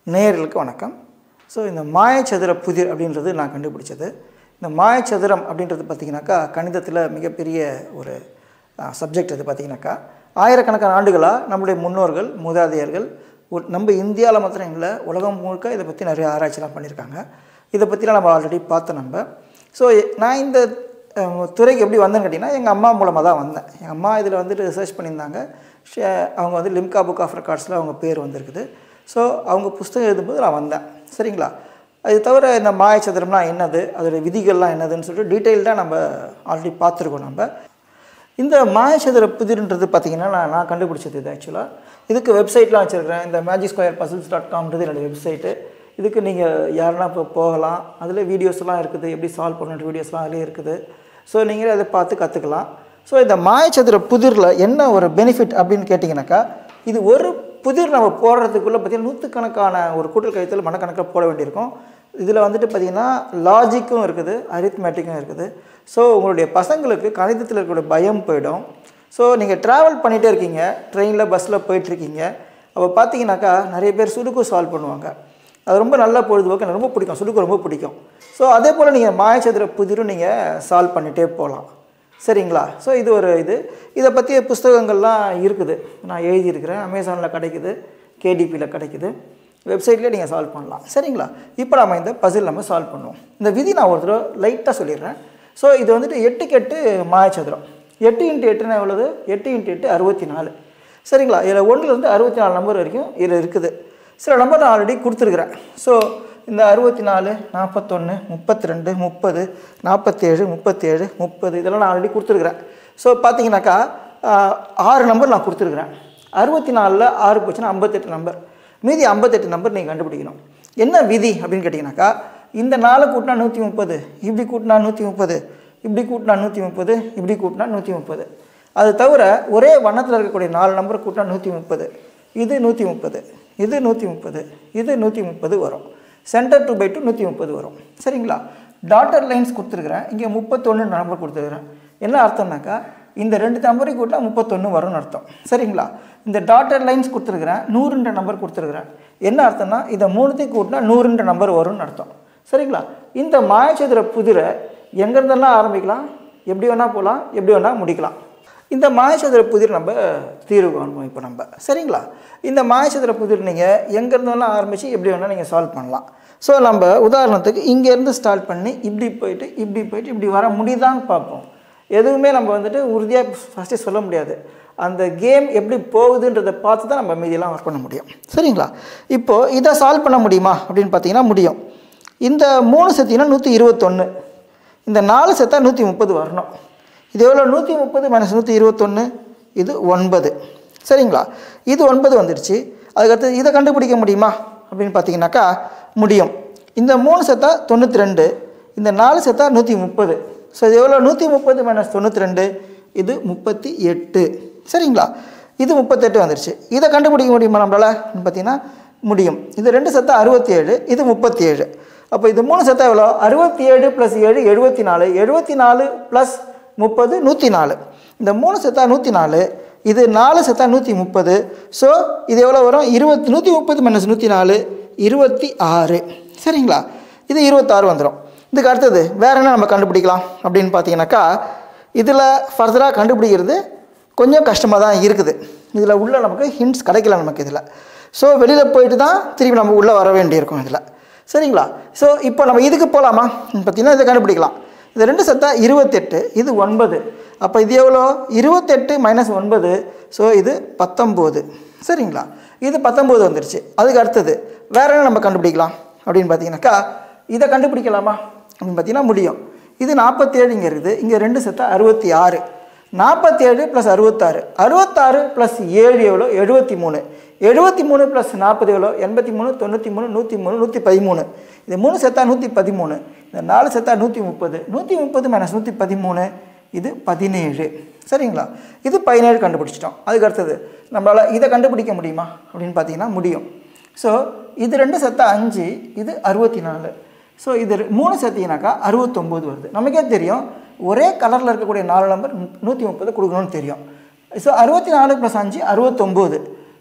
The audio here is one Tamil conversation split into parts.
நேயர்களுக்கு வணக்கம் ஸோ இந்த மாயச்சதுர புதிர் அப்படின்றது நான் கண்டுபிடிச்சது இந்த மாயச்சதுரம் அப்படின்றது பார்த்திங்கனாக்கா கணிதத்தில் மிகப்பெரிய ஒரு சப்ஜெக்ட் அது பார்த்திங்கனாக்கா ஆயிரக்கணக்கான ஆண்டுகளாக நம்முடைய முன்னோர்கள் மூதாதையர்கள் ஒரு- நம்ம இந்தியாவில் மாத்திரம் இல்லை உலகம் முழுக்க இதை பற்றி நிறைய ஆராய்ச்சிலாம் பண்ணியிருக்காங்க இதை பற்றிலாம் நம்ம ஆல்ரெடி பார்த்தோம் நம்ம ஸோ நான் இந்த அஹ், துறைக்கு எப்படி வந்தேன்னு கேட்டிங்கன்னா எங்கள் அம்மா மூலமாக தான் வந்தேன் எங்கள் அம்மா இதில் வந்துட்டு ரிசர்ச் பண்ணியிருந்தாங்க ஷே- அவங்க வந்து லிம்கா புக் ஆஃப் ரெக்கார்ட்ஸில் அவங்க பேர் வந்திருக்குது ஸோ அவங்க புஸ்தகம் எழுதும்போது நான் வந்தேன் சரிங்களா அது தவிர இந்த மாயச்சதுரம்னா என்னது அதோடைய விதிகள்லாம் என்னதுன்னு சொல்லிட்டு டீட்டெயில்டாக நம்ம ஆல்ரெடி பார்த்துருக்கோம் நம்ம இந்த மாயச்சதுர புதிர்ன்றது பார்த்தீங்கன்னா நான் நான் கண்டுபிடிச்சது இது ஆக்சுவலாக இதுக்கு வெப்சைட்லாம் வச்சுருக்கிறேன் இந்த மேஜிக் ஸ்கொயர் பசில்ஸ் டாட் காம்ன்றது என்னோடய வெப்சைட்டு இதுக்கு நீங்கள் யாருன்னா இப்போ போகலாம் அதில் வீடியோஸ்லாம் இருக்குது எப்படி சால்வ் பண்ணுற வீடியோஸ்லாம் அதிலே இருக்குது ஸோ நீங்களே அதை பார்த்து கற்றுக்கலாம் ஸோ இந்த மாயச்சதுர புதிரில் என்ன ஒரு பெனிஃபிட் அப்படின்னு கேட்டிங்கனாக்கா இது ஒரு புதிர் நம்ம போடுறதுக்குள்ளே பார்த்தீங்கன்னா நூற்றுக்கணக்கான ஒரு கூட்டல் கழித்தல் மனக்கணக்கில் போட வேண்டியிருக்கும் இதில் வந்துட்டு பார்த்திங்கன்னா லாஜிக்கும் இருக்குது அரித்மேட்டிக்கும் இருக்குது ஸோ உங்களுடைய பசங்களுக்கு கணிதத்தில் இருக்கக்கூடிய பயம் போயிடும் ஸோ நீங்கள் ட்ராவல் பண்ணிகிட்டே இருக்கீங்க ட்ரெயினில் பஸ்ஸில் போயிட்டுருக்கீங்க அப்போ பார்த்தீங்கன்னாக்கா நிறைய பேர் சுடுக்கு சால்வ் பண்ணுவாங்க அது ரொம்ப நல்ல பொழுதுபோக்கு எனக்கு ரொம்ப பிடிக்கும் சுடுக்கு ரொம்ப பிடிக்கும் ஸோ அதே போல் நீங்கள் மாயச்சதுர புதிரும் நீங்கள் சால்வ் பண்ணிகிட்டே போகலாம் சரிங்களா ஸோ இது ஒரு இது இதை பற்றிய புஸ்தகங்கள்லாம் இருக்குது நான் எழுதியிருக்கிறேன் அமேசானில் கிடைக்குது கேடிபியில் கிடைக்குது வெப்சைட்லேயே நீங்கள் சால்வ் பண்ணலாம் சரிங்களா இப்போ நம்ம இந்த பசில் நம்ம சால்வ் பண்ணுவோம் இந்த விதி நான் ஒரு தடவை லைட்டாக சொல்லிடுறேன் ஸோ இது வந்துட்டு எட்டுக்கு எட்டு மாயச்சதுரம் எட்டு இன்ட்டு எட்டுனா எவ்வளவு எட்டு இன்ட்டு எட்டு அறுபத்தி நாலு சரிங்களா இதில் ஒன்றுலேருந்து அறுபத்தி நாலு நம்பர் வரைக்கும் இதில் இருக்குது சில நம்பர் நான் ஆல்ரெடி கொடுத்துருக்குறேன் ஸோ இந்த அறுபத்தி நாலு நாற்பத்தொன்று முப்பத்தி ரெண்டு முப்பது நாற்பத்தேழு முப்பத்தேழு முப்பது இதெல்லாம் நான் ஆல்ரெடி கொடுத்துருக்குறேன் ஸோ பார்த்தீங்கன்னாக்கா ஆஹ், ஆறு நம்பர் நான் கொடுத்துருக்குறேன் அறுபத்தி நாலில் ஆறு போச்சுன்னா ஐம்பத்தெட்டு நம்பர் மீதி ஐம்பத்தெட்டு நம்பர் நீங்கள் கண்டுபிடிக்கணும் என்ன விதி அப்படின்னு கேட்டிங்கனாக்கா இந்த நாலு கூட்டினா நூற்றி முப்பது இப்படி கூட்டினா நூற்றி முப்பது இப்படி கூட்டினா நூற்றி முப்பது இப்படி கூட்டினா நூற்றி முப்பது அது தவிர ஒரே வண்ணத்தில் இருக்கக்கூடிய நாலு நம்பர் கூட்டினா நூற்றி முப்பது இது நூற்றி முப்பது இது நூற்றி முப்பது இது நூற்றி முப்பது வரும் சென்டர் டூ பை டூ நூற்றி முப்பது வரும் சரிங்களா டாட்டர் லைன்ஸ் கொடுத்துருக்குறேன் இங்கே முப்பத்தொன்று நம்பர் கொடுத்துருக்குறேன் என்ன அர்த்தம்னாக்கா இந்த ரெண்டு நம்பரையும் கூட்டினா முப்பத்தொன்று வரும்னு அர்த்தம் சரிங்களா இந்த டாட்டர் லைன்ஸ் கொடுத்துருக்குறேன் நூறுன்ற நம்பர் கொடுத்துருக்குறேன் என்ன அர்த்தம்னா இதை மூணுத்தையும் கூட்டினா நூறுன்ற நம்பர் வரும்னு அர்த்தம் சரிங்களா இந்த மாயச்சதுர புதிரை எங்கேருந்தெல்லாம் ஆரம்பிக்கலாம் எப்படி வேணால் போகலாம் எப்படி வேணால் முடிக்கலாம் இந்த மாயச்சதுர புதிர் நம்ம தீர்வு காணுவோம் இப்போ நம்ம சரிங்களா இந்த மாயச்சதுர புதிர் நீங்கள் எங்கேருந்தெல்லாம் ஆரம்பித்து எப்படி வேணால் நீங்கள் சால்வ் பண்ணலாம் ஸோ நம்ம உதாரணத்துக்கு இங்கேருந்து ஸ்டார்ட் பண்ணி இப்படி போயிட்டு இப்படி போயிட்டு இப்படி வர முடியுதான்னு பார்ப்போம் எதுவுமே நம்ம வந்துட்டு உறுதியாக ஃபஸ்ட்டே சொல்ல முடியாது அந்த கேம் எப்படி போகுதுன்றதை பார்த்து தான் நம்ம மீதியெல்லாம் ஒர்க் பண்ண முடியும் சரிங்களா இப்போது இதை சால்வ் பண்ண முடியுமா அப்படின்னு பார்த்தீங்கன்னா முடியும் இந்த மூணு செத்தினா நூற்றி இருபத்தொன்று இந்த நாலு செத்தா நூற்றி முப்பது வரணும் இது எவ்வளோ நூற்றி முப்பது மைனஸ் நூற்றி இருபத்தொன்று இது ஒன்பது சரிங்களா இது ஒன்பது வந்துடுச்சு அதுக்கடுத்து இதை கண்டுபிடிக்க முடியுமா அப்படின்னு பார்த்தீங்கன்னாக்கா முடியும் இந்த மூணு செத்தா தொண்ணூற்றி ரெண்டு இந்த நாலு செத்தா நூற்றி முப்பது ஸோ இது எவ்வளோ நூற்றி முப்பது மைனஸ் தொண்ணூற்றி ரெண்டு இது முப்பத்தி எட்டு சரிங்களா இது முப்பத்தெட்டு வந்துருச்சு இதை கண்டுபிடிக்க முடியுமா நம்மளால் பார்த்தீங்கன்னா முடியும் இது ரெண்டு செத்தா அறுபத்தி ஏழு இது முப்பத்தி ஏழு அப்போ இது மூணு செத்தா எவ்வளோ அறுபத்தி ஏழு ப்ளஸ் ஏழு எழுபத்தி நாலு எழுபத்தி நாலு ப்ளஸ் முப்பது நூற்றி நாலு இந்த மூணு செத்தா நூற்றி நாலு இது நாலு செத்தா நூற்றி முப்பது ஸோ இது எவ்வளோ வரும் இருபத்தி நூற்றி முப்பது மைனஸ் நூற்றி நாலு இருபத்தி ஆறு சரிங்களா இது இருபத்தாறு வந்துடும் இதுக்கு அடுத்தது வேறு என்ன நம்ம கண்டுபிடிக்கலாம் அப்படின்னு பார்த்தீங்கன்னாக்கா இதில் ஃபர்தராக கண்டுபிடிக்கிறது கொஞ்சம் கஷ்டமாக தான் இருக்குது இதில் உள்ள நமக்கு ஹிண்ட்ஸ் கிடைக்கல நமக்கு இதில் ஸோ வெளியில் போயிட்டு தான் திரும்பி நம்ம உள்ளே வர வேண்டியிருக்கும் இதில் சரிங்களா ஸோ இப்போ நம்ம இதுக்கு போகலாமா பார்த்தீங்கன்னா இதை கண்டுபிடிக்கலாம் இது ரெண்டு சத்தா இருபத்தெட்டு இது ஒன்பது அப்போ இது எவ்வளோ இருபத்தெட்டு மைனஸ் ஒன்பது ஸோ இது பத்தொம்போது சரிங்களா இது பத்தொம்போது வந்துருச்சு அதுக்கு அடுத்தது வேற என்ன நம்ம கண்டுபிடிக்கலாம் அப்படின்னு பார்த்தீங்கன்னாக்கா இதை கண்டுபிடிக்கலாமா அப்படின்னு பார்த்தீங்கன்னா முடியும் இது நாற்பத்தேழு இங்கே இருக்குது இங்கே ரெண்டு செத்தா அறுபத்தி ஆறு நாற்பத்தேழு ப்ளஸ் அறுபத்தாறு அறுபத்தாறு ப்ளஸ் ஏழு எவ்வளோ எழுபத்தி மூணு எழுபத்தி மூணு ப்ளஸ் நாற்பது எவ்வளோ எண்பத்தி மூணு தொண்ணூற்றி மூணு நூற்றி மூணு நூற்றி பதிமூணு இது மூணு செத்தா நூற்றி பதிமூணு இந்த நாலு செத்தா நூற்றி முப்பது நூற்றி முப்பது மைனஸ் நூற்றி பதிமூணு இது பதினேழு சரிங்களா இது பதினேழு கண்டுபிடிச்சிட்டோம் அதுக்கு அடுத்தது நம்மளால் இதை கண்டுபிடிக்க முடியுமா அப்படின்னு பார்த்தீங்கன்னா முடியும் ஸோ இது ரெண்டு செத்தா அஞ்சு இது அறுபத்தி நாலு ஸோ இது ரெ- மூணு சேர்த்தீங்கன்னாக்கா அறுபத்தொம்போது வருது நமக்கே தெரியும் ஒரே கலரில் இருக்கக்கூடிய நாலு நம்பர் நூற்றி முப்பது கொடுக்கணும்னு தெரியும் ஸோ அறுபத்தி நாலு ப்ளஸ் அஞ்சு அறுபத்தொம்போது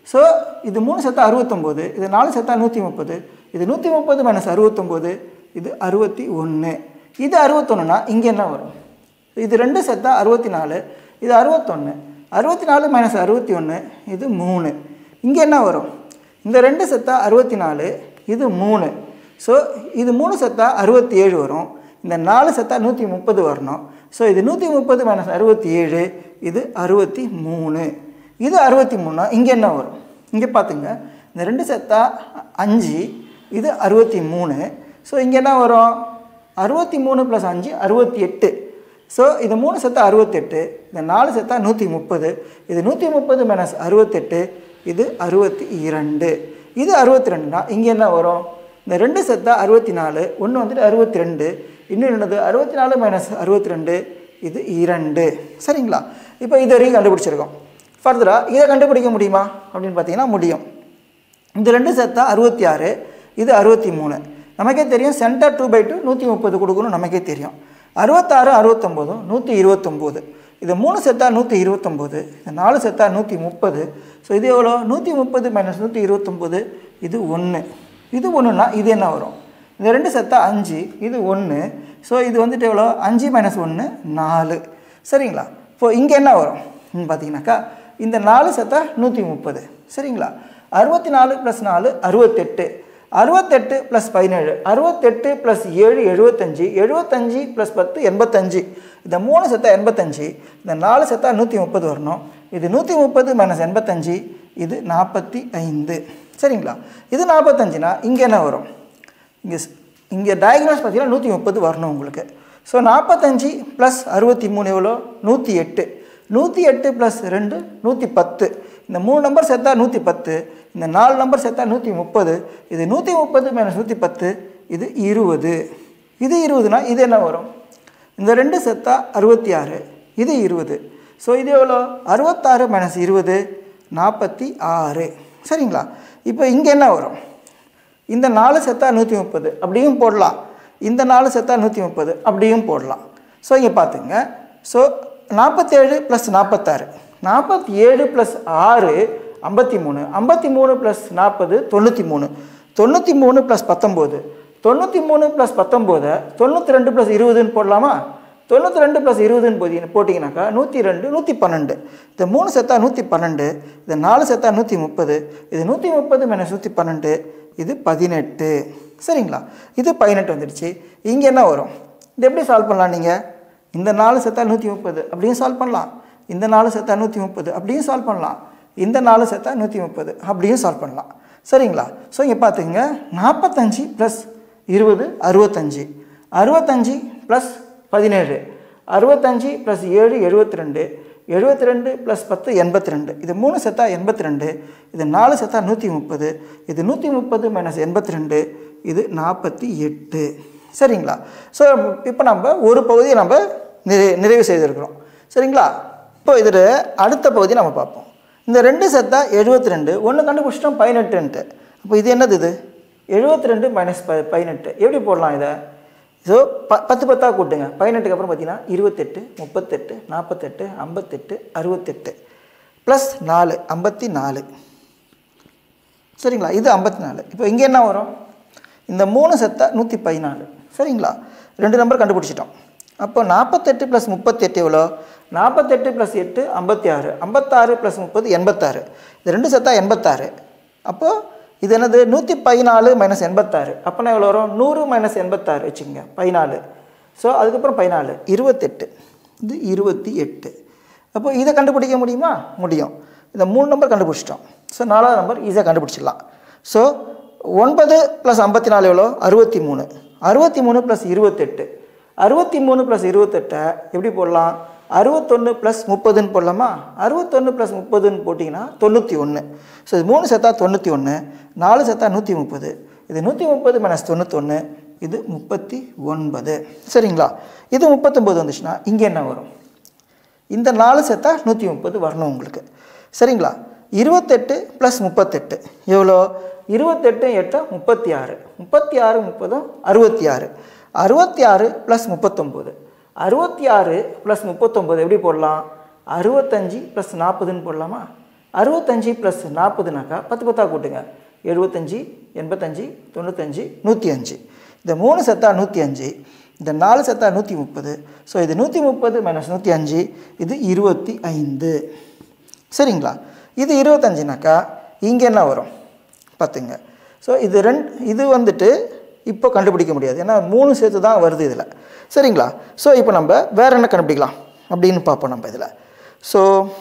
ஸோ இது மூணு செத்தா அறுபத்தொம்போது இது நாலு செத்தா நூற்றி முப்பது இது நூற்றி முப்பது மைனஸ் அறுபத்தொம்போது இது அறுபத்தி ஒன்று இது அறுபத்தொன்னுனா இங்கே என்ன வரும் இது ரெண்டு செத்தா அறுபத்தி நாலு இது அறுபத்தொன்று அறுபத்தி நாலு மைனஸ் அறுபத்தி ஒன்று இது மூணு இங்கே என்ன வரும் இந்த ரெண்டு செத்தா அறுபத்தி நாலு இது மூணு ஸோ இது மூணு செத்தா அறுபத்தி ஏழு வரும் இந்த நாலு செத்தா நூற்றி முப்பது வரணும் ஸோ இது நூற்றி முப்பது மைனஸ் அறுபத்தி ஏழு இது அறுபத்தி மூணு இது அறுபத்தி மூணா இங்கே என்ன வரும் இங்கே பார்த்துங்க இந்த ரெண்டு செத்தா அஞ்சு இது அறுபத்தி மூணு ஸோ இங்கே என்ன வரும் அறுபத்தி மூணு ப்ளஸ் அஞ்சு அறுபத்தி எட்டு ஸோ இது மூணு செத்தா அறுபத்தெட்டு இந்த நாலு செத்தா நூற்றி முப்பது இது நூற்றி முப்பது மைனஸ் அறுபத்தெட்டு இது அறுபத்தி இரண்டு இது அறுபத்தி ரெண்டுனா இங்கே என்ன வரும் இந்த ரெண்டு செத்தா அறுபத்தி நாலு ஒன்று வந்துட்டு அறுபத்தி ரெண்டு இன்னும் என்னது அறுபத்தி நாலு மைனஸ் அறுபத்தி ரெண்டு இது இரண்டு சரிங்களா இப்போ இது வரைக்கும் கண்டுபிடிச்சிருக்கோம் ஃபர்தராக இதை கண்டுபிடிக்க முடியுமா அப்படின்னு பார்த்தீங்கன்னா முடியும் இந்த ரெண்டு செத்தா அறுபத்தி ஆறு இது அறுபத்தி மூணு நமக்கே தெரியும் சென்டர் டூ பை டூ நூற்றி முப்பது கொடுக்கணும் நமக்கே தெரியும் அறுபத்தாறு அறுபத்தொம்போதும் நூற்றி இருபத்தொம்போது இது மூணு செத்தா நூற்றி இருபத்தொம்போது இது நாலு செத்தா நூற்றி முப்பது ஸோ இது எவ்வளோ நூற்றி முப்பது மைனஸ் நூற்றி இருபத்தொம்போது இது ஒன்று இது ஒன்றுனா இது என்ன வரும் இந்த ரெண்டு செத்தா அஞ்சு இது ஒன்று ஸோ இது வந்துட்டு எவ்வளோ அஞ்சு மைனஸ் ஒன்று நாலு சரிங்களா இப்போ இங்கே என்ன வரும் ம், பார்த்தீங்கன்னாக்கா இந்த நாலு செத்தா நூற்றி முப்பது சரிங்களா அறுபத்தி நாலு ப்ளஸ் நாலு அறுபத்தெட்டு அறுபத்தெட்டு ப்ளஸ் பதினேழு அறுபத்தெட்டு ப்ளஸ் ஏழு எழுபத்தஞ்சு எழுபத்தஞ்சு ப்ளஸ் பத்து எண்பத்தஞ்சு இந்த மூணு செத்தா எண்பத்தஞ்சு இந்த நாலு செத்தா நூற்றி முப்பது வரணும் இது நூற்றி முப்பது மைனஸ் எண்பத்தஞ்சு இது நாற்பத்தி ஐந்து சரிங்களா இது நாற்பத்தஞ்சுனா இங்கே என்ன வரும் இங்கே இங்கே டயக்னோஸ் பார்த்தீங்கன்னா நூற்றி முப்பது வரணும் உங்களுக்கு ஸோ நாற்பத்தஞ்சு ப்ளஸ் அறுபத்தி மூணு எவ்வளோ நூற்றி எட்டு நூற்றி எட்டு ப்ளஸ் ரெண்டு நூற்றி பத்து இந்த மூணு நம்பர் சேர்த்தா நூற்றி பத்து இந்த நாலு நம்பர் சேர்த்தா நூற்றி முப்பது இது நூற்றி முப்பது மைனஸ் நூற்றி பத்து இது இருபது இது இருபதுனா இது என்ன வரும் இந்த ரெண்டு செத்தா அறுபத்தி ஆறு இது இருபது ஸோ இது எவ்வளோ அறுபத்தாறு மைனஸ் இருபது நாற்பத்தி ஆறு சரிங்களா இப்போ இங்கே என்ன வரும் இந்த நாலு செத்தா நூற்றி முப்பது அப்படியும் போடலாம் இந்த நாலு செத்தா நூற்றி முப்பது அப்படியும் போடலாம் ஸோ இங்கே பார்த்துங்க ஸோ நாற்பத்தேழு ப்ளஸ் நாற்பத்தாறு நாற்பத்தி ஏழு ப்ளஸ் ஆறு ஐம்பத்தி மூணு ஐம்பத்தி மூணு ப்ளஸ் நாற்பது தொண்ணூற்றி மூணு தொண்ணூற்றி மூணு ப்ளஸ் பத்தொம்போது தொண்ணூற்றி மூணு ப்ளஸ் பத்தொம்போதை தொண்ணூற்றி ரெண்டு ப்ளஸ் இருபதுன்னு போடலாமா தொண்ணூற்றி ரெண்டு ப்ளஸ் இருபதுன்னு போதி போட்டிங்கனாக்கா நூற்றி ரெண்டு நூற்றி பன்னெண்டு இந்த மூணு செத்தா நூற்றி பன்னெண்டு இது நாலு செத்தா நூற்றி முப்பது இது நூற்றி முப்பது மைனஸ் நூற்றி பன்னெண்டு இது பதினெட்டு சரிங்களா இது பதினெட்டு வந்துடுச்சு இங்கே என்ன வரும் இது எப்படி சால்வ் பண்ணலாம் நீங்கள் இந்த நாலு செத்தா நூற்றி முப்பது அப்படியும் சால்வ் பண்ணலாம் இந்த நாலு செத்தா நூற்றி முப்பது அப்படியும் சால்வ் பண்ணலாம் இந்த நாலு செத்தா நூற்றி முப்பது அப்படியும் சால்வ் பண்ணலாம் சரிங்களா ஸோ இங்கே பார்த்துங்க நாற்பத்தஞ்சு ப்ளஸ் இருபது அறுபத்தஞ்சு அறுபத்தஞ்சு ப்ளஸ் பதினேழு அறுபத்தஞ்சு ப்ளஸ் ஏழு எழுபத்தி ரெண்டு எழுபத்தி ரெண்டு ப்ளஸ் பத்து எண்பத்தி ரெண்டு இது மூணு செத்தா எண்பத்தி ரெண்டு இது நாலு செத்தா நூற்றி முப்பது இது நூற்றி முப்பது மைனஸ் எண்பத்தி ரெண்டு இது நாற்பத்தி எட்டு சரிங்களா ஸோ இப்போ நம்ம ஒரு பகுதியை நம்ம நிறை நிறைவு செய்திருக்கிறோம் சரிங்களா இப்போ இதில் அடுத்த பகுதி நம்ம பார்ப்போம் இந்த ரெண்டு செத்தா எழுபத்தி ரெண்டு ஒன்று கண்டுபிடிச்சிட்டோம் பதினெட்டுன்ட்டு அப்போ இது என்னது இது எழுபத்தி ரெண்டு மைனஸ் ப பதினெட்டு எப்படி போடலாம் இதை ஸோ ப பத்து பத்தாக கூட்டுங்க பதினெட்டுக்கு அப்புறம் பார்த்தீங்கன்னா இருபத்தெட்டு முப்பத்தெட்டு நாற்பத்தெட்டு ஐம்பத்தெட்டு அறுபத்தெட்டு ப்ளஸ் நாலு ஐம்பத்தி நாலு சரிங்களா இது ஐம்பத்தி நாலு இப்போ இங்கே என்ன வரும் இந்த மூணு செத்தா நூற்றி பதினாலு சரிங்களா ரெண்டு நம்பர் கண்டுபிடிச்சிட்டோம் அப்போ நாற்பத்தெட்டு ப்ளஸ் முப்பத்தெட்டு எவ்வளோ நாற்பத்தெட்டு ப்ளஸ் எட்டு ஐம்பத்தி ஆறு ஐம்பத்தாறு ப்ளஸ் முப்பது எண்பத்தாறு இது ரெண்டு செத்தா எண்பத்தாறு அப்போது இது என்னது நூற்றி பதினாலு மைனஸ் எண்பத்தாறு அப்போனா எவ்வளோ வரும் நூறு மைனஸ் எண்பத்தாறு வச்சுங்க பதினாலு ஸோ அதுக்கப்புறம் பதினாலு இருபத்தெட்டு இது இருபத்தி எட்டு அப்போ இதை கண்டுபிடிக்க முடியுமா முடியும் இந்த மூணு நம்பர் கண்டுபிடிச்சிட்டோம் ஸோ நாலாவது நம்பர் ஈஸியாக கண்டுபிடிச்சிடலாம் ஸோ ஒன்பது ப்ளஸ் ஐம்பத்தி நாலு எவ்வளோ அறுபத்தி மூணு அறுபத்தி மூணு ப்ளஸ் இருபத்தெட்டு அறுபத்தி மூணு ப்ளஸ் இருபத்தெட்டை எப்படி போடலாம் அறுபத்தொன்று ப்ளஸ் முப்பதுன்னு போடலாமா அறுபத்தொன்று ப்ளஸ் முப்பதுன்னு போட்டிங்கன்னா தொண்ணூற்றி ஒன்று ஸோ இது மூணு செத்தா தொண்ணூற்றி ஒன்று நாலு செத்தா நூற்றி முப்பது இது நூற்றி முப்பது மைனஸ் தொண்ணூத்தொன்று இது முப்பத்தி ஒன்பது சரிங்களா இது முப்பத்தொம்பது வந்துச்சுன்னா இங்கே என்ன வரும் இந்த நாலு செத்தா நூற்றி முப்பது வரணும் உங்களுக்கு சரிங்களா இருபத்தெட்டு ப்ளஸ் முப்பத்தெட்டு எவ்வளோ இருபத்தெட்டு எட்டு முப்பத்தி ஆறு முப்பத்தி ஆறு முப்பதும் அறுபத்தி ஆறு அறுபத்தி ஆறு ப்ளஸ் முப்பத்தொம்போது அறுபத்தி ஆறு ப்ளஸ் முப்பத்தொம்போது எப்படி போடலாம் அறுபத்தஞ்சி ப்ளஸ் நாற்பதுன்னு போடலாமா அறுபத்தஞ்சி ப்ளஸ் நாற்பதுனாக்கா பத்து பத்தா கூட்டுங்க எழுபத்தஞ்சி எண்பத்தஞ்சு தொண்ணூத்தஞ்சு நூற்றி அஞ்சு இந்த மூணு செத்தா நூற்றி அஞ்சு இந்த நாலு செத்தா நூற்றி முப்பது ஸோ இது நூற்றி முப்பது மைனஸ் நூற்றி அஞ்சு இது இருபத்தி ஐந்து சரிங்களா இது இருபத்தஞ்சுனாக்கா இங்கே என்ன வரும் பார்த்துங்க ஸோ இது ரெண்டு இது வந்துட்டு இப்போ கண்டுபிடிக்க முடியாது ஏன்னா மூணு சேர்த்து தான் வருது இதில் சரிங்களா ஸோ இப்போ நம்ம வேறு என்ன கண்டுபிடிக்கலாம் அப்படின்னு பார்ப்போம் நம்ம இதில் ஸோ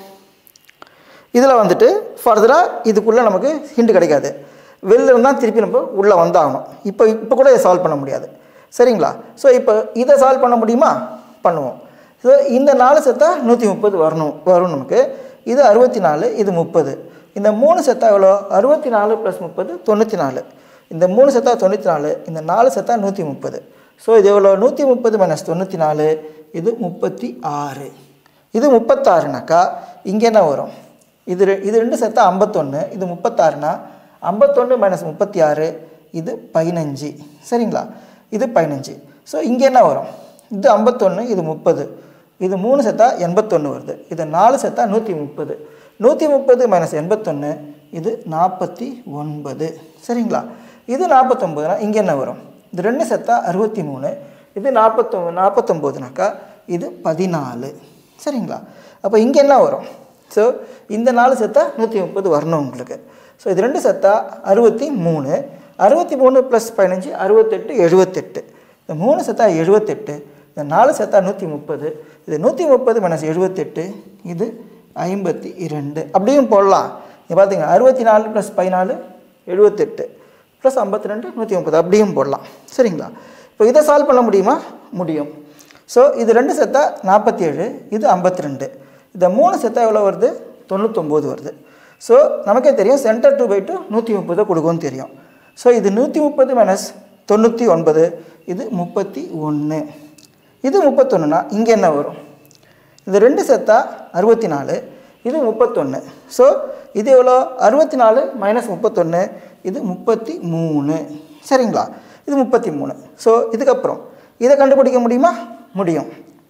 இதில் வந்துட்டு ஃபர்தராக இதுக்குள்ளே நமக்கு ஹிண்ட் கிடைக்காது வெளில இருந்தால் திருப்பி நம்ம உள்ளே வந்தாகணும் இப்போ இப்போ கூட இதை சால்வ் பண்ண முடியாது சரிங்களா ஸோ இப்போ இதை சால்வ் பண்ண முடியுமா பண்ணுவோம் ஸோ இந்த நாலு செத்தா நூற்றி முப்பது வரணும் வரும் நமக்கு இது அறுபத்தி நாலு இது முப்பது இந்த மூணு செத்தா எவ்வளோ அறுபத்தி நாலு ப்ளஸ் முப்பது தொண்ணூற்றி நாலு இந்த மூணு செத்தா தொண்ணூற்றி நாலு இந்த நாலு செத்தா நூற்றி முப்பது ஸோ இது எவ்வளோ நூற்றி முப்பது மைனஸ் தொண்ணூற்றி நாலு இது முப்பத்தி ஆறு இது முப்பத்தாறுனாக்கா இங்கே என்ன வரும் இது ரெ- இது ரெண்டு சேர்த்தா ஐம்பத்தொன்று இது முப்பத்தாறுனா ஐம்பத்தொன்று மைனஸ் முப்பத்தி ஆறு இது பதினஞ்சு சரிங்களா இது பதினஞ்சு ஸோ இங்கே என்ன வரும் இது ஐம்பத்தொன்று இது முப்பது இது மூணு சேர்த்தா எண்பத்தொன்று வருது இது நாலு சேர்த்தா நூற்றி முப்பது நூற்றி முப்பது மைனஸ் எண்பத்தொன்று இது நாற்பத்தி ஒன்பது சரிங்களா இது நாற்பத்தொம்போதுனா இங்கே என்ன வரும் இது ரெண்டு சேர்த்தா அறுபத்தி மூணு இது நாற்பத்தொ நாற்பத்தொம்போதுனாக்கா இது பதினாலு சரிங்களா அப்போ இங்கே என்ன வரும் ஸோ இந்த நாலு செத்தா நூற்றி முப்பது வரணும் உங்களுக்கு ஸோ இது ரெண்டு செத்தா அறுபத்தி மூணு அறுபத்தி மூணு ப்ளஸ் பதினஞ்சு அறுபத்தெட்டு எழுபத்தெட்டு இந்த மூணு செத்தா எழுபத்தெட்டு இந்த நாலு செத்தா நூற்றி முப்பது இது நூற்றி முப்பது மைனஸ் எழுபத்தெட்டு இது ஐம்பத்தி இரண்டு அப்படியும் போடலாம் இங்கே பார்த்தீங்க அறுபத்தி நாலு ப்ளஸ் பதினாலு எழுபத்தெட்டு ப்ளஸ் ஐம்பத்தி ரெண்டு நூற்றி முப்பது அப்படியும் போடலாம் சரிங்களா இப்போ இதை சால்வ் பண்ண முடியுமா முடியும் ஸோ இது ரெண்டு செத்தா நாற்பத்தி ஏழு இது ஐம்பத்தி ரெண்டு இந்த மூணு செத்தா எவ்வளோ வருது தொண்ணூத்தொம்பது வருது ஸோ நமக்கே தெரியும் சென்டர் டூ பை டூ நூற்றி முப்பது கொடுக்கும்னு தெரியும் ஸோ இது நூற்றி முப்பது மைனஸ் தொண்ணூற்றி ஒன்பது இது முப்பத்தி ஒன்று இது முப்பத்தொன்றுனா இங்கே என்ன வரும் இது ரெண்டு செத்தா அறுபத்தி நாலு இது முப்பத்தொன்று ஸோ இது எவ்வளோ அறுபத்தி நாலு மைனஸ் முப்பத்தொன்று இது முப்பத்தி மூணு சரிங்களா இது முப்பத்தி மூணு ஸோ இதுக்கப்புறம் இதை கண்டுபிடிக்க முடியுமா முடியும்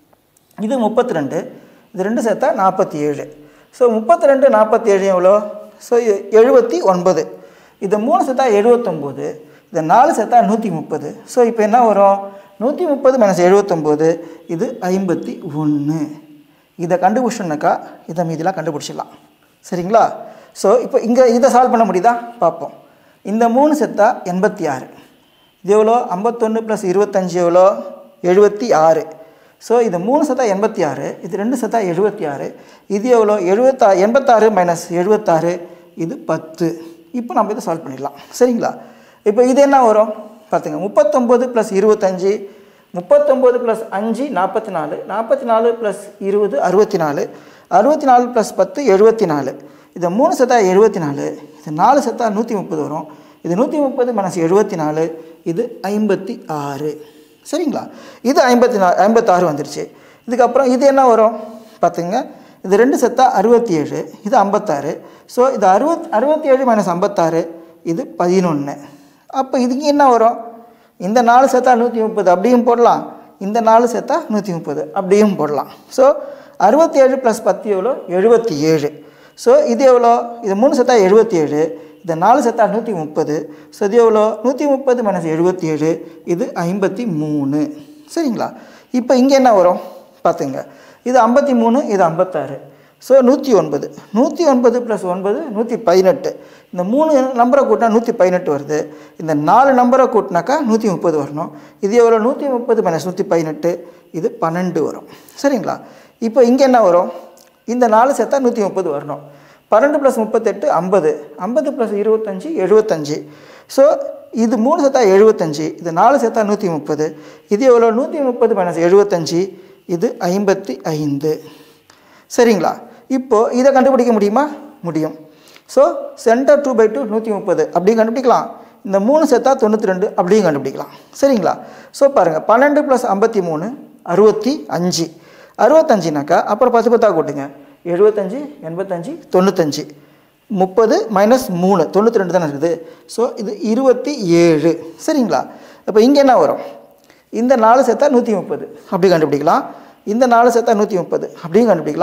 இது முப்பத்தி ரெண்டு இது ரெண்டு சேர்த்தா நாற்பத்தி ஏழு ஸோ முப்பத்தி ரெண்டு நாற்பத்தி ஏழு எவ்வளோ ஸோ எழுபத்தி ஒன்பது இது மூணு சேர்த்தா எழுபத்தொம்போது இது நாலு சேர்த்தா நூற்றி முப்பது ஸோ இப்போ என்ன வரும் நூற்றி முப்பது மைனஸ் எழுபத்தொம்போது இது ஐம்பத்தி ஒன்று இதை கண்டுபிடிச்சோன்னாக்கா இதை மீதிலாம் கண்டுபிடிச்சிடலாம் சரிங்களா ஸோ இப்போ இங்கே இதை சால்வ் பண்ண முடியுதா பார்ப்போம் இந்த மூணு செத்தா எண்பத்தி ஆறு இது எவ்வளோ ஐம்பத்தொன்று ப்ளஸ் இருபத்தஞ்சி எவ்வளோ எழுபத்தி ஆறு ஸோ இது மூணு சத்தா எண்பத்தி ஆறு இது ரெண்டு சத்தா எழுபத்தி ஆறு இது எவ்வளோ எழுபத்தா எண்பத்தாறு மைனஸ் எழுபத்தாறு இது பத்து இப்போ நம்ம இதை சால்வ் பண்ணிடலாம் சரிங்களா இப்போ இது என்ன வரும் பார்த்துங்க முப்பத்தொம்போது ப்ளஸ் இருபத்தஞ்சி முப்பத்தொம்போது ப்ளஸ் அஞ்சு நாற்பத்தி நாலு நாற்பத்தி நாலு ப்ளஸ் இருபது அறுபத்தி நாலு அறுபத்தி நாலு ப்ளஸ் பத்து எழுபத்தி நாலு இது மூணு சத்தா எழுபத்தி நாலு இது நாலு சத்தா நூற்றி முப்பது வரும் இது நூற்றி முப்பது மைனஸ் எழுபத்தி நாலு இது ஐம்பத்தி ஆறு சரிங்களா இது ஐம்பத்தி நா ஐம்பத்தாறு வந்துருச்சு இதுக்கப்புறம் இது என்ன வரும் பார்த்துங்க இது ரெண்டு செத்தா அறுபத்தி ஏழு இது ஐம்பத்தாறு ஸோ இது அறுபத் அறுபத்தி ஏழு மைனஸ் ஐம்பத்தாறு இது பதினொன்று அப்போ இதுக்கு என்ன வரும் இந்த நாலு சேர்த்தா நூற்றி முப்பது அப்படியும் போடலாம் இந்த நாலு சேர்த்தா நூற்றி முப்பது அப்படியும் போடலாம் ஸோ அறுபத்தி ஏழு ப்ளஸ் பத்து எவ்வளோ எழுபத்தி ஏழு ஸோ இது எவ்வளோ இது மூணு சேர்த்தா எழுபத்தி ஏழு இந்த நாலு சேர்த்தா நூற்றி முப்பது ஸோ இது எவ்வளோ நூற்றி முப்பது மைனஸ் எழுபத்தி ஏழு இது ஐம்பத்தி மூணு சரிங்களா இப்போ இங்கே என்ன வரும் பார்த்துங்க இது ஐம்பத்தி மூணு இது ஐம்பத்தாறு ஸோ நூற்றி ஒன்பது நூற்றி ஒன்பது ப்ளஸ் ஒன்பது நூற்றி பதினெட்டு இந்த மூணு நம்பரை கூட்டினா நூற்றி பதினெட்டு வருது இந்த நாலு நம்பரை கூட்டினாக்கா நூற்றி முப்பது வரணும் இது எவ்வளோ நூற்றி முப்பது மைனஸ் நூற்றி பதினெட்டு இது பன்னெண்டு வரும் சரிங்களா இப்போ இங்கே என்ன வரும் இந்த நாலு சேர்த்தா நூற்றி முப்பது வரணும் பன்னெண்டு ப்ளஸ் முப்பத்தெட்டு ஐம்பது ஐம்பது ப்ளஸ் இருபத்தஞ்சி எழுபத்தஞ்சி ஸோ இது மூணு சேர்த்தா எழுபத்தஞ்சி இது நாலு சேர்த்தா நூற்றி முப்பது இது எவ்வளோ நூற்றி முப்பது மைனஸ் எழுபத்தஞ்சி இது ஐம்பத்தி ஐந்து சரிங்களா இப்போது இதை கண்டுபிடிக்க முடியுமா முடியும் so centre two by two நூற்றி முப்பது அப்படியும் கண்டுபிடிக்கலாம் இந்த மூணு சேர்த்தா தொண்ணூற்றி ரெண்டு அப்படியும் கண்டுபிடிக்கலாம் சரிங்களா ஸோ பாருங்கள் பன்னெண்டு ப்ளஸ் ஐம்பத்தி மூணு அறுபத்தி அஞ்சு அறுபத்தஞ்சினாக்கா அப்புறம் பத்து பத்தா கூட்டுங்க எழுபத்தஞ்சி எண்பத்தஞ்சு தொண்ணூத்தஞ்சு முப்பது மைனஸ் மூணு தொண்ணூற்றி ரெண்டு தானே இருக்குது ஸோ இது இருபத்தி ஏழு சரிங்களா அப்போ இங்கே என்ன வரும் இந்த நாலு சேர்த்தா நூற்றி முப்பது அப்படி கண்டுபிடிக்கலாம் இந்த நாலு சேர்த்தா நூற்றி முப்பது அப்படியும் கண்டுபிடிக்கலாம்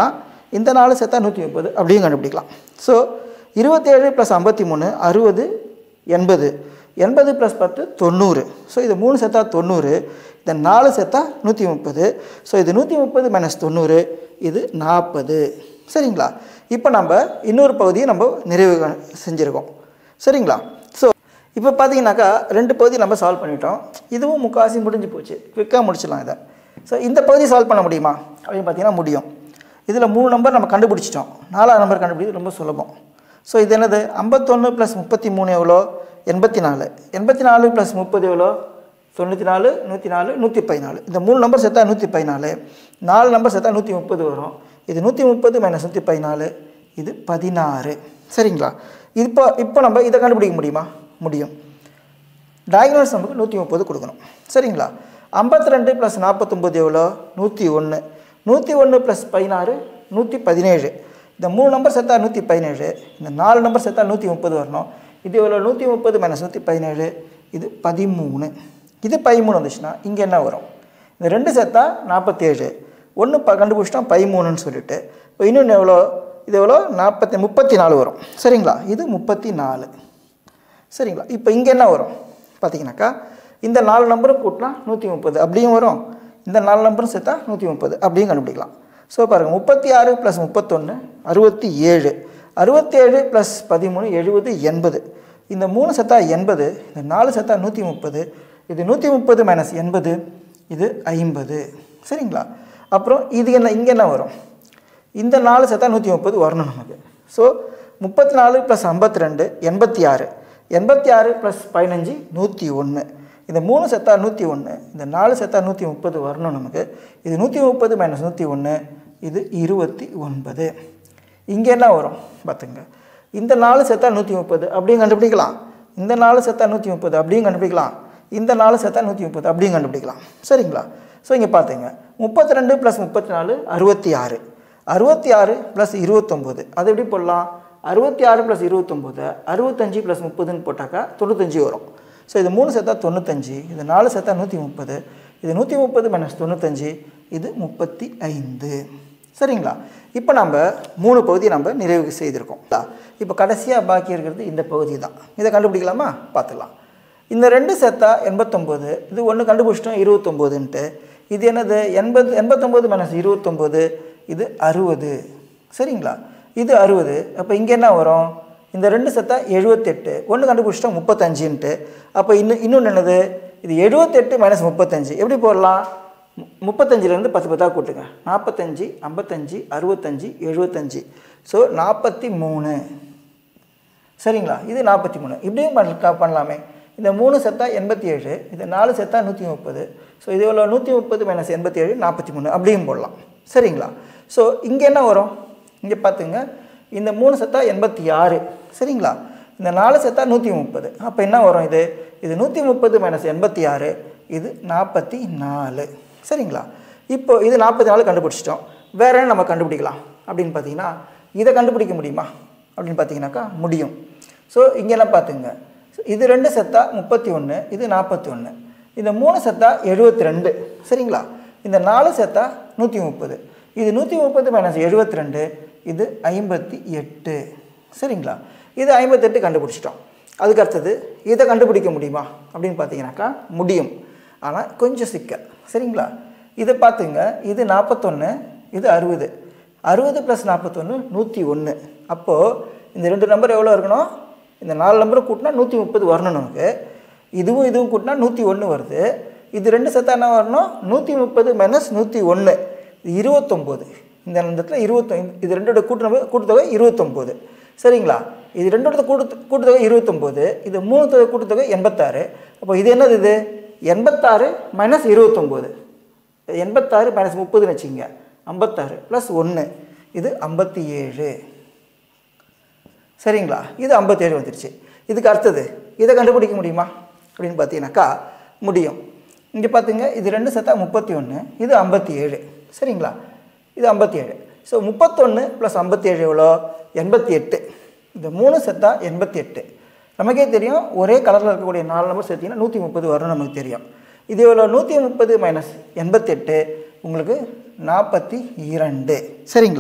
இந்த நாலு சேர்த்தா நூற்றி முப்பது அப்படியும் கண்டுபிடிக்கலாம் ஸோ இருபத்தேழு ப்ளஸ் ஐம்பத்தி மூணு அறுபது எண்பது எண்பது ப்ளஸ் பத்து தொண்ணூறு ஸோ இது மூணு சேர்த்தா தொண்ணூறு இந்த நாலு சேர்த்தா நூற்றி முப்பது ஸோ இது நூற்றி முப்பது மைனஸ் தொண்ணூறு இது நாற்பது சரிங்களா இப்போ நம்ம இன்னொரு பகுதியை நம்ம நிறைவு செஞ்சுருக்கோம் சரிங்களா ஸோ இப்போ பார்த்தீங்கன்னாக்கா ரெண்டு பகுதி நம்ம சால்வ் பண்ணிட்டோம் இதுவும் முக்காசி முடிஞ்சு போச்சு குவிக்காக முடிச்சிடலாம் இதை ஸோ இந்த பகுதி சால்வ் பண்ண முடியுமா அப்படின்னு பார்த்தீங்கன்னா முடியும் இதில் மூணு நம்பர் நம்ம கண்டுபிடிச்சிட்டோம் நாலாவது நம்பர் கண்டுபிடிக்கிறது ரொம்ப சுலபம் ஸோ இது என்னது ஐம்பத்தொன்று ப்ளஸ் முப்பத்தி மூணு எவ்வளோ எண்பத்தி நாலு எண்பத்தி நாலு ப்ளஸ் முப்பது எவ்வளோ தொண்ணூற்றி நாலு நூற்றி நாலு நூற்றி பதினாலு இந்த மூணு நம்பர் சேர்த்தா நூற்றி பதினாலு நாலு நம்பர் சேர்த்தா நூற்றி முப்பது வரும் இது நூற்றி முப்பது மைனஸ் நூற்றி பதினாலு இது பதினாறு சரிங்களா இப்போ இப்போ நம்ம இதை கண்டுபிடிக்க முடியுமா முடியும் டயக்னல்ஸ் நமக்கு நூற்றி முப்பது கொடுக்கணும் சரிங்களா ஐம்பத்தி ரெண்டு ப்ளஸ் நாற்பத்தொம்போது எவ்வளோ நூற்றி ஒன்று நூற்றி ஒன்று ப்ளஸ் பதினாறு நூற்றி பதினேழு இந்த மூணு நம்பர் சேர்த்தா நூற்றி பதினேழு இந்த நாலு நம்பர் சேர்த்தா நூற்றி முப்பது வரணும் இது எவ்வளோ நூற்றி முப்பது மைனஸ் நூற்றி பதினேழு இது பதிமூணு இது பதிமூணு வந்துச்சுன்னா இங்கே என்ன வரும் இந்த ரெண்டு சேர்த்தா நாற்பத்தேழு ஒன்று ப கண்டுபிடிச்சிட்டோம் பதிமூணுன்னு சொல்லிட்டு இப்போ இன்னொன்று எவ்வளோ இது எவ்வளோ நாற்பத்தி முப்பத்தி நாலு வரும் சரிங்களா இது முப்பத்தி நாலு சரிங்களா இப்போ இங்கே என்ன வரும் பார்த்தீங்கன்னாக்கா இந்த நாலு நம்பரும் கூட்டினா நூற்றி முப்பது அப்படியும் வரும் இந்த நாலு நம்பரும் சேர்த்தா நூற்றி முப்பது அப்படியும் கண்டுபிடிக்கலாம் ஸோ பாருங்கள் முப்பத்தி ஆறு ப்ளஸ் முப்பத்தொன்று அறுபத்தி ஏழு அறுபத்தேழு ப்ளஸ் பதிமூணு எழுபது எண்பது இந்த மூணு செத்தா எண்பது இந்த நாலு செத்தா நூற்றி முப்பது இது நூற்றி முப்பது மைனஸ் எண்பது இது ஐம்பது சரிங்களா அப்புறம் இது என்ன இங்கே என்ன வரும் இந்த நாலு சேர்த்தா நூற்றி முப்பது வரணும் நமக்கு ஸோ முப்பத்தி நாலு ப்ளஸ் ஐம்பத்தி ரெண்டு எண்பத்தி ஆறு எண்பத்தி ஆறு ப்ளஸ் பதினஞ்சு நூற்றி ஒன்று இந்த மூணு செத்தா நூற்றி ஒன்று இந்த நாலு செத்தா நூற்றி முப்பது வரணும் நமக்கு இது நூற்றி முப்பது மைனஸ் நூற்றி ஒன்று இது இருபத்தி ஒன்பது இங்கே என்ன வரும் பார்த்துங்க இந்த நாலு செத்தா நூற்றி முப்பது அப்படியும் கண்டுபிடிக்கலாம் இந்த நாலு செத்தா நூற்றி முப்பது அப்படியும் கண்டுபிடிக்கலாம் இந்த நாலு செத்தா நூற்றி முப்பது அப்படியும் கண்டுபிடிக்கலாம் சரிங்களா ஸோ இங்கே பார்த்துங்க முப்பத்தி ரெண்டு ப்ளஸ் முப்பத்தி நாலு அறுபத்தி ஆறு அறுபத்தி ஆறு ப்ளஸ் இருபத்தொம்போது அது எப்படி போடலாம் அறுபத்தி ஆறு ப்ளஸ் இருபத்தொம்போது அறுபத்தஞ்சு ப்ளஸ் முப்பதுன்னு போட்டாக்கா தொண்ணூத்தஞ்சு வரும் ஸோ இது மூணு சேர்த்தா தொண்ணூத்தஞ்சு இது நாலு சேர்த்தா நூற்றி முப்பது இது நூற்றி முப்பது மைனஸ் தொண்ணூத்தஞ்சு இது முப்பத்தி ஐந்து சரிங்களா இப்போ நம்ம மூணு பகுதி நம்ம நிறைவு செய்திருக்கோம் இப்போ கடைசியாக பாக்கி இருக்கிறது இந்த பகுதி தான் இதை கண்டுபிடிக்கலாமா பார்த்துக்கலாம் இந்த ரெண்டு சேர்த்தா எண்பத்தொம்போது இது ஒன்று கண்டுபிடிச்சிட்டோம் இருபத்தொம்போதுன்ட்டு இது என்னது எண்பது எண்பத்தொம்போது மைனஸ் இருபத்தொம்போது இது அறுபது சரிங்களா இது அறுபது அப்போ இங்கே என்ன வரும் இந்த ரெண்டு செத்தா எழுபத்தெட்டு ஒன்று கண்டுபிடிச்சிட்டோம் முப்பத்தஞ்சுன்ட்டு அப்போ இன்னும் இன்னொன்று என்னது இது எழுபத்தெட்டு மைனஸ் முப்பத்தஞ்சு எப்படி போடலாம் மு- முப்பத்தஞ்சுலேருந்து பத்து பத்தாக கூட்டுங்க நாற்பத்தஞ்சு ஐம்பத்தஞ்சு அறுபத்தஞ்சு எழுபத்தஞ்சு ஸோ நாற்பத்தி மூணு சரிங்களா இது நாற்பத்தி மூணு இப்படியும் பண்ண பண்ணலாமே இந்த மூணு செத்தா எண்பத்தி ஏழு இது நாலு செத்தா நூற்றி முப்பது ஸோ இது எவ்வளோ நூற்றி முப்பது மைனஸ் எண்பத்தி ஏழு நாற்பத்தி மூணு அப்படியும் போடலாம் சரிங்களா ஸோ இங்கே என்ன வரும் இங்கே பார்த்துங்க இந்த மூணு செத்தா எண்பத்தி ஆறு சரிங்களா இந்த நாலு செத்தா நூற்றி முப்பது அப்போ என்ன வரும் இது இது நூற்றி முப்பது மைனஸ் எண்பத்தி ஆறு இது நாற்பத்தி நாலு சரிங்களா இப்போ இது நாற்பத்தி நாலு கண்டுபிடிச்சிட்டோம் வேற என்ன நம்ம கண்டுபிடிக்கலாம் அப்படின்னு பார்த்தீங்கன்னா இதை கண்டுபிடிக்க முடியுமா அப்படின்னு பார்த்தீங்கன்னாக்கா முடியும் ஸோ இங்கெல்லாம் பார்த்துங்க இது ரெண்டு செத்தா முப்பத்தி ஒன்று இது நாற்பத்தி ஒன்று இந்த மூணு செத்தா எழுபத்தி ரெண்டு சரிங்களா இந்த நாலு செத்தா நூற்றி முப்பது இது நூற்றி முப்பது மைனஸ் எழுபத்தி ரெண்டு இது ஐம்பத்தி எட்டு சரிங்களா இது ஐம்பத்தெட்டு கண்டுபிடிச்சிட்டோம் அதுக்கு அடுத்தது இதை கண்டுபிடிக்க முடியுமா அப்படின்னு பார்த்தீங்கன்னாக்கா முடியும் ஆனால் கொஞ்சம் சிக்கல் சரிங்களா இதை பார்த்துங்க இது நாற்பத்தொன்று இது அறுபது அறுபது ப்ளஸ் நாற்பத்தொன்று நூற்றி ஒன்று அப்போது இந்த ரெண்டு நம்பர் எவ்வளோ இருக்கணும் இந்த நாலு நம்பரும் கூட்டினா நூற்றி முப்பது வரணும் நமக்கு இதுவும் இதுவும் கூட்டினா நூற்றி ஒன்று வருது இது ரெண்டு சத்தா என்ன வரணும் நூற்றி முப்பது மைனஸ் நூற்றி ஒன்று இது இருபத்தொம்போது இந்த இடத்துல இருபத்தொ இது ரெண்டோட கூட்டு கூட்டுத்தொகை இருபத்தொம்போது சரிங்களா இது ரெண்டோட கூட்டு கூட்டுத்தொகை இருபத்தொம்போது இது மூணு தொகை கூட்டுத்தொகை எண்பத்தாறு அப்போ இது என்னது இது எண்பத்தாறு மைனஸ் இருபத்தொம்போது எண்பத்தாறு மைனஸ் முப்பதுன்னு வச்சுங்க ஐம்பத்தாறு ப்ளஸ் ஒன்று இது ஐம்பத்தி ஏழு சரிங்களா இது ஐம்பத்தேழு வந்துருச்சு இதுக்கு அடுத்தது இதை கண்டுபிடிக்க முடியுமா அப்படின்னு பார்த்தீங்கன்னாக்கா முடியும் இங்கே பார்த்துங்க இது ரெண்டு சத்தா முப்பத்தி ஒன்று இது ஐம்பத்தி ஏழு சரிங்களா இது ஐம்பத்தி ஏழு ஸோ முப்பத்தொன்று ப்ளஸ் ஐம்பத்தி ஏழு எவ்வளோ எண்பத்தி எட்டு இந்த மூணு சத்தா எண்பத்தி எட்டு நமக்கே தெரியும் ஒரே கலரில் இருக்கக்கூடிய நாலு நம்பர் சேர்த்திங்கன்னா நூற்றி முப்பது வரும்னு நமக்கு தெரியும் இது எவ்வளோ நூற்றி முப்பது மைனஸ் எண்பத்தெட்டு உங்களுக்கு நாற்பத்தி இரண்டு சரிங்களா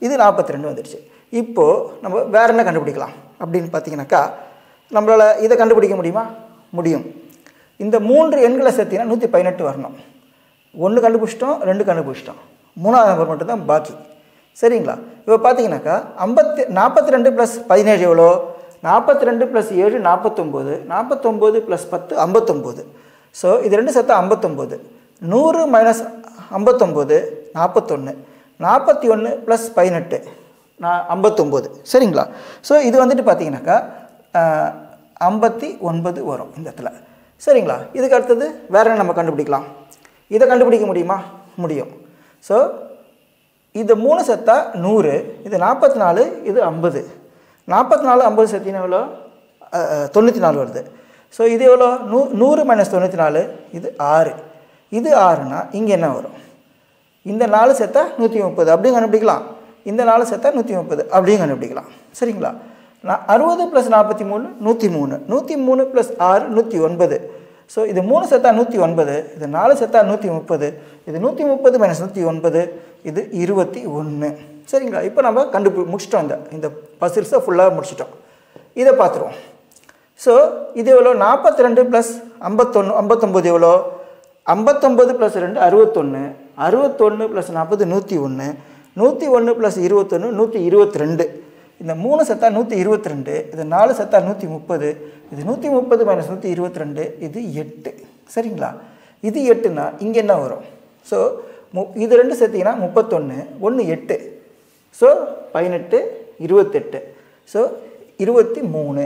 இது நாற்பத்தி ரெண்டு வந்துடுச்சு இப்போது நம்ம வேற என்ன கண்டுபிடிக்கலாம் அப்படின்னு பார்த்தீங்கன்னாக்கா நம்மளால் இதை கண்டுபிடிக்க முடியுமா முடியும் இந்த மூன்று எண்களை சேர்த்தீங்கன்னா நூற்றி பதினெட்டு வரணும் ஒன்று கண்டுபிடிச்சிட்டோம் ரெண்டு கண்டுபிடிச்சிட்டோம் மூணாவது நம்பர் மட்டும் தான் பாக்கி சரிங்களா இப்போ பார்த்தீங்கன்னாக்கா ஐம்பத்தி நாற்பத்தி ரெண்டு ப்ளஸ் பதினேழு எவ்வளோ நாற்பத்தி ரெண்டு ப்ளஸ் ஏழு நாற்பத்தொம்போது நாற்பத்தொம்போது ப்ளஸ் பத்து ஐம்பத்தொம்போது ஸோ இது ரெண்டு சேர்த்தா ஐம்பத்தொம்போது நூறு மைனஸ் ஐம்பத்தொம்போது நாற்பத்தொன்று நாற்பத்தி ஒன்று ப்ளஸ் பதினெட்டு நான் ஐம்பத்தொம்போது சரிங்களா ஸோ இது வந்துட்டு பார்த்தீங்கன்னாக்கா ஐம்பத்தி ஒன்பது வரும் இந்த இடத்துல சரிங்களா இதுக்கு அடுத்தது வேற என்ன நம்ம கண்டுபிடிக்கலாம் இதை கண்டுபிடிக்க முடியுமா முடியும் ஸோ இது மூணு செத்தா நூறு இது நாற்பத்தி நாலு இது ஐம்பது நாற்பத்தி நாலு ஐம்பது சேர்த்தினா எவ்வளோ தொண்ணூற்றி நாலு வருது ஸோ இது எவ்வளோ நூ நூறு மைனஸ் தொண்ணூற்றி நாலு இது ஆறு இது ஆறுனா இங்கே என்ன வரும் இந்த நாலு சேர்த்தா நூற்றி முப்பது அப்படியும் கண்டுபிடிக்கலாம் இந்த நாலு சேர்த்தா நூற்றி முப்பது அப்படியும் கண்டுபிடிக்கலாம் சரிங்களா நான் அறுபது ப்ளஸ் நாற்பத்தி மூணு நூற்றி மூணு நூற்றி மூணு ப்ளஸ் ஆறு நூற்றி ஒன்பது ஸோ இது மூணு செத்தா நூற்றி ஒன்பது இது நாலு செத்தா நூற்றி முப்பது இது நூற்றி முப்பது மைனஸ் நூற்றி ஒன்பது இது இருபத்தி ஒன்று சரிங்களா இப்போ நம்ம கண்டுபி முடிச்சிட்டோம் இந்த இந்த பசில்ஸை ஃபுல்லாக முடிச்சிட்டோம் இதை பார்த்துருவோம் ஸோ இது எவ்வளோ நாற்பத்தி ரெண்டு ப்ளஸ் ஐம்பத்தொன்று ஐம்பத்தொம்போது எவ்வளோ ஐம்பத்தொம்பது ப்ளஸ் ரெண்டு அறுபத்தொன்று அறுபத்தொன்று ப்ளஸ் நாற்பது நூற்றி ஒன்று நூற்றி ஒன்று ப்ளஸ் இருபத்தொன்று நூற்றி இருபத்தி ரெண்டு இந்த மூணு சத்தா நூற்றி இருபத்தி ரெண்டு இது நாலு சத்தா நூற்றி முப்பது இது நூற்றி முப்பது மைனஸ் நூற்றி இருபத்தி ரெண்டு இது எட்டு சரிங்களா இது எட்டுனா இங்கே என்ன வரும் ஸோ மு இது ரெண்டு சேர்த்திங்கன்னா முப்பத்தொன்று ஒன்று எட்டு ஸோ பதினெட்டு இருபத்தெட்டு ஸோ இருபத்தி மூணு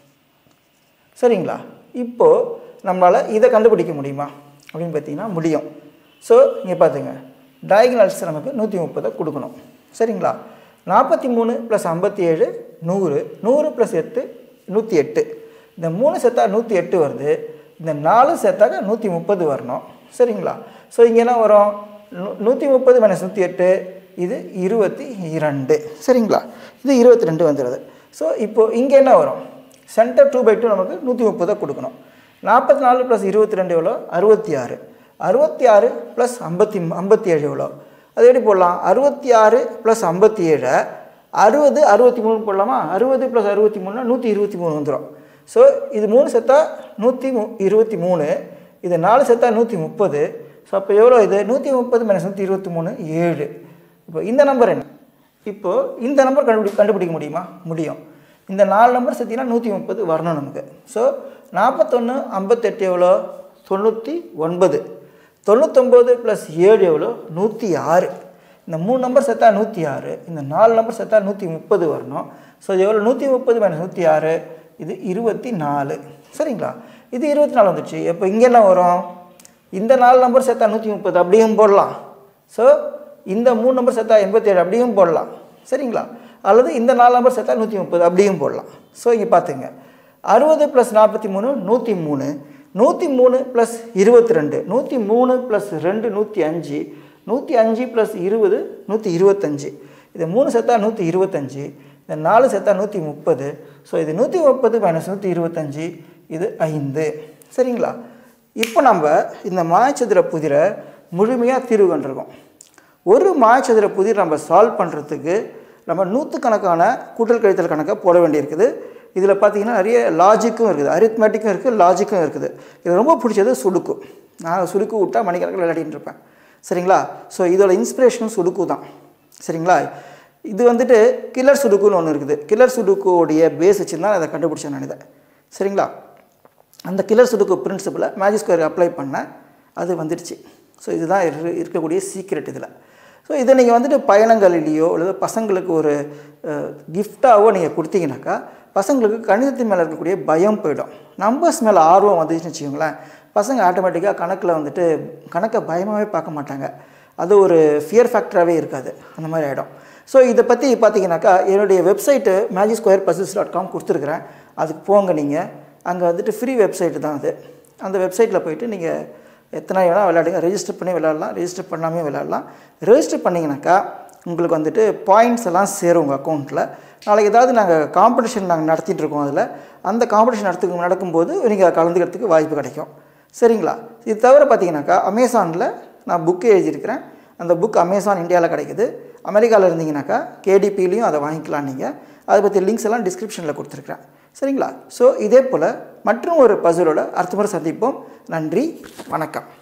சரிங்களா இப்போது நம்மளால் இதை கண்டுபிடிக்க முடியுமா அப்படின்னு பார்த்தீங்கன்னா முடியும் ஸோ இங்கே பார்த்துங்க டயகனல்ஸ் நமக்கு நூற்றி முப்பதை கொடுக்கணும் சரிங்களா நாற்பத்தி மூணு ப்ளஸ் ஐம்பத்தி ஏழு நூறு நூறு ப்ளஸ் எட்டு நூற்றி எட்டு இந்த மூணு சேர்த்தா நூற்றி எட்டு வருது இந்த நாலு சேர்த்தாக்க நூற்றி முப்பது வரணும் சரிங்களா ஸோ இங்கே என்ன வரும் நூ நூற்றி முப்பது மைனஸ் நூற்றி எட்டு இது இருபத்தி இரண்டு சரிங்களா இது இருபத்தி ரெண்டு வந்துடுது ஸோ இப்போது இங்கே என்ன வரும் சென்டர் டூ பை டூ நமக்கு நூற்றி முப்பதை கொடுக்கணும் நாற்பத்தி நாலு ப்ளஸ் இருபத்தி ரெண்டு எவ்வளோ அறுபத்தி ஆறு அறுபத்தி ஆறு ப்ளஸ் ஐம்பத்தி ஐம்பத்தி ஏழு எவ்வளோ அது எப்படி போடலாம் அறுபத்தி ஆறு ப்ளஸ் ஐம்பத்தி ஏழை அறுபது அறுபத்தி மூணு போடலாமா அறுபது ப்ளஸ் அறுபத்தி மூணுனா நூற்றி இருபத்தி மூணு வந்துடும் ஸோ இது மூணு செத்தா நூற்றி மு இருபத்தி மூணு இது நாலு செத்தா நூற்றி முப்பது ஸோ அப்போ எவ்வளோ இது நூற்றி முப்பது மைனஸ் நூற்றி இருபத்தி மூணு ஏழு இப்போ இந்த நம்பர் என்ன இப்போது இந்த நம்பர் கண்டுபிடி கண்டுபிடிக்க முடியுமா முடியும் இந்த நாலு நம்பர் சேர்த்திங்கன்னா நூற்றி முப்பது வரணும் நமக்கு ஸோ நாற்பத்தொன்று ஐம்பத்தெட்டு எவ்வளோ தொண்ணூற்றி ஒன்பது தொண்ணூத்தொம்பது ப்ளஸ் ஏழு எவ்வளோ நூற்றி ஆறு இந்த மூணு நம்பர் சேர்த்தா நூற்றி ஆறு இந்த நாலு நம்பர் சேர்த்தா நூற்றி முப்பது வரணும் ஸோ எவ்வளோ நூற்றி முப்பது மைனஸ் நூற்றி ஆறு இது இருபத்தி நாலு சரிங்களா இது இருபத்தி நாலு வந்துச்சு இப்போ இங்கே என்ன வரும் இந்த நாலு நம்பர் சேர்த்தா நூற்றி முப்பது அப்படியும் போடலாம் ஸோ இந்த மூணு நம்பர் சேர்த்தா எண்பத்தேழு அப்படியும் போடலாம் சரிங்களா அல்லது இந்த நாலு நம்பர் சேர்த்தா நூற்றி முப்பது அப்படியும் போடலாம் ஸோ இங்கே பார்த்துங்க அறுபது ப்ளஸ் நாற்பத்தி மூணு நூற்றி மூணு நூற்றி மூணு ப்ளஸ் இருபத்தி ரெண்டு நூற்றி மூணு ப்ளஸ் ரெண்டு நூற்றி அஞ்சு நூற்றி அஞ்சு ப்ளஸ் இருபது நூற்றி இருபத்தஞ்சி இது மூணு சேர்த்தா நூற்றி இருபத்தஞ்சி இந்த நாலு சேர்த்தா நூற்றி முப்பது ஸோ இது நூற்றி முப்பது மைனஸ் நூற்றி இருபத்தஞ்சி இது ஐந்து சரிங்களா இப்போ நம்ம இந்த மாயச்சதுர புதிரை முழுமையாக தீர்வு கண்டிருக்கோம் ஒரு மாயச்சதுர புதிர் நம்ம சால்வ் பண்ணுறதுக்கு நம்ம நூற்றுக்கணக்கான கூட்டல் கழித்தல் கணக்கை போட வேண்டியிருக்குது இதில் பார்த்தீங்கன்னா நிறைய லாஜிக்கும் இருக்குது அரித்மேட்டிக்கும் இருக்குது லாஜிக்கும் இருக்குது இது ரொம்ப பிடிச்சது சுடுக்கு நான் சுடுக்கு விட்டால் மணிக்கணக்கில் விளையாடிட்டு இருப்பேன் சரிங்களா ஸோ இதோட இன்ஸ்பிரேஷனும் சுடுக்கு தான் சரிங்களா இது வந்துட்டு கில்லர் சுடுக்குன்னு ஒன்று இருக்குது கில்லர் சுடுக்குடைய பேஸ் வச்சு தான் அதை கண்டுபிடிச்சேன் நான் இதை சரிங்களா அந்த கில்லர் சுடுக்கு பிரின்சிபலை மேஜிக் ஸ்கொயர் அப்ளை பண்ணேன் அது வந்துடுச்சு ஸோ இதுதான் இரு- இருக்கக்கூடிய சீக்ரெட் இதில் ஸோ இதை நீங்கள் வந்துட்டு பயணங்களிலேயோ அல்லது பசங்களுக்கு ஒரு கிஃப்டாவோ நீங்கள் கொடுத்தீங்கன்னாக்கா பசங்களுக்கு கணிதத்தின் மேலே இருக்கக்கூடிய பயம் போயிடும் நம்பர்ஸ் மேலே ஆர்வம் வந்துச்சுன்னு வச்சுக்கோங்களேன் பசங்க ஆட்டோமேட்டிக்காக கணக்கில் வந்துட்டு கணக்கை பயமாகவே பார்க்க மாட்டாங்க அது ஒரு ஃபியர் ஃபேக்டராகவே இருக்காது அந்த மாதிரி ஆகிடும் ஸோ இதை பற்றி பார்த்தீங்கன்னாக்கா என்னுடைய website magic square puzzles dot com கொடுத்துருக்குறேன் அதுக்கு போங்க நீங்கள் அங்கே வந்துட்டு ஃப்ரீ வெப்சைட்டு தான் அது அந்த வெப்சைட்டில் போயிட்டு நீங்கள் எத்தனை வேணால் விளையாடுங்க ரெஜிஸ்டர் பண்ணி விளையாடலாம் ரெஜிஸ்டர் பண்ணாமே விளையாடலாம் ரெஜிஸ்டர் பண்ணிங்கனாக்கா உங்களுக்கு வந்துட்டு பாயிண்ட்ஸ் எல்லாம் சேரும் உங்கள் அக்கௌண்ட்டில் நாளைக்கு ஏதாவது நாங்கள் காம்படிஷன் நாங்கள் நடத்திட்டு இருக்கோம் அதில் அந்த காம்படிஷன் நடத்து நடக்கும்போது நீங்கள் கலந்துக்கிறதுக்கு வாய்ப்பு கிடைக்கும் சரிங்களா இது தவிர பார்த்தீங்கன்னாக்கா அமேசானில் நான் புக்கு எழுதியிருக்கிறேன் அந்த புக் அமேசான் இந்தியாவில் கிடைக்குது அமெரிக்காவில் இருந்தீங்கன்னாக்கா கேடிபிலையும் அதை வாங்கிக்கலாம் நீங்கள் அதை பற்றி லிங்க்ஸ் எல்லாம் டிஸ்கிரிப்ஷனில் கொடுத்துருக்குறேன் சரிங்களா ஸோ இதே போல் மற்றும் ஒரு பசுலோட அடுத்த முறை சந்திப்போம் நன்றி வணக்கம்